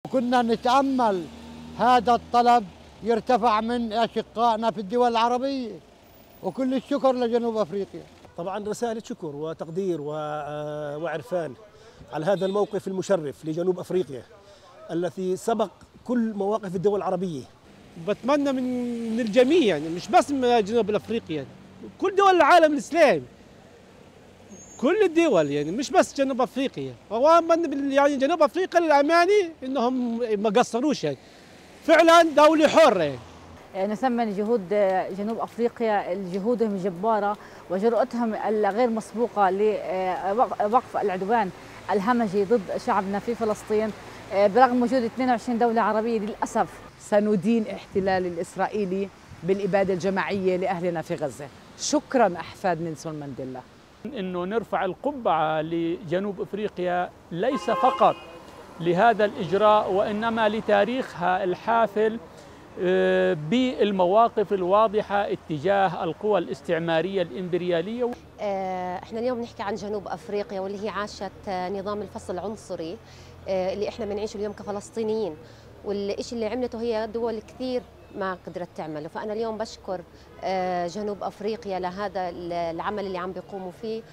كنا نتأمل هذا الطلب يرتفع من أشقائنا في الدول العربية وكل الشكر لجنوب أفريقيا طبعا رسالة شكر وتقدير وعرفان على هذا الموقف المشرف لجنوب أفريقيا الذي سبق كل مواقف الدول العربية بتمنى من من الجميع يعني مش بس من جنوب افريقيا كل دول العالم الاسلامي كل الدول يعني مش بس جنوب افريقيا وأتمنى يعني جنوب افريقيا للامانه انهم ما قصروش يعني فعلا دوله حره يعني. نثمن جهود جنوب افريقيا جهودهم الجباره وجرأتهم الغير مسبوقه لوقف العدوان الهمجي ضد شعبنا في فلسطين برغم وجود 22 دوله عربيه للاسف سندين احتلال الإسرائيلي بالإبادة الجماعية لأهلنا في غزة شكرا أحفاد نيلسون مانديلا أنه نرفع القبعة لجنوب أفريقيا ليس فقط لهذا الإجراء وإنما لتاريخها الحافل بالمواقف الواضحة اتجاه القوى الاستعمارية الإمبريالية احنا اليوم نحكي عن جنوب أفريقيا واللي هي عاشت نظام الفصل العنصري اللي احنا بنعيشه اليوم كفلسطينيين والشيء اللي عملته هي دول كثير ما قدرت تعمله فأنا اليوم بشكر جنوب أفريقيا لهذا العمل اللي عم بيقوموا فيه